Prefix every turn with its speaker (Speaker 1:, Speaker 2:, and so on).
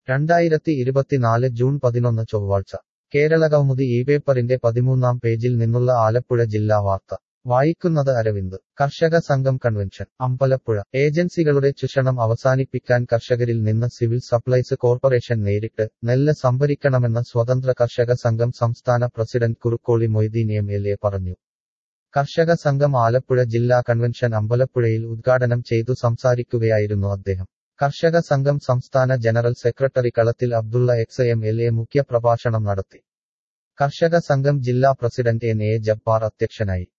Speaker 1: രണ്ടായിരത്തി ഇരുപത്തിനാല് ജൂൺ പതിനൊന്ന് ചൊവ്വാഴ്ച കേരളകൗമുദി ഈ പേപ്പറിന്റെ പതിമൂന്നാം പേജിൽ നിന്നുള്ള ആലപ്പുഴ ജില്ലാ വാർത്ത വായിക്കുന്നത് അരവിന്ദ് കർഷക സംഘം കൺവെൻഷൻ അമ്പലപ്പുഴ ഏജൻസികളുടെ ചൂഷണം അവസാനിപ്പിക്കാൻ കർഷകരിൽ നിന്ന് സിവിൽ സപ്ലൈസ് കോർപ്പറേഷൻ നേരിട്ട് നെല്ല് സംഭരിക്കണമെന്ന് സ്വതന്ത്ര കർഷക സംഘം സംസ്ഥാന പ്രസിഡന്റ് Kurukkoli Moideen M L A പറഞ്ഞു കർഷക സംഘം ആലപ്പുഴ ജില്ലാ കൺവെൻഷൻ അമ്പലപ്പുഴയിൽ ഉദ്ഘാടനം ചെയ്തു സംസാരിക്കുകയായിരുന്നു അദ്ദേഹം കർഷക സംഘം സംസ്ഥാന general secretary Kalathil Abdulla ex M L A മുഖ്യപ്രഭാഷണം നടത്തി കർഷക സംഘം ജില്ലാ പ്രസിഡന്റ് എൻ എ ജബ്ബാർ അധ്യക്ഷനായി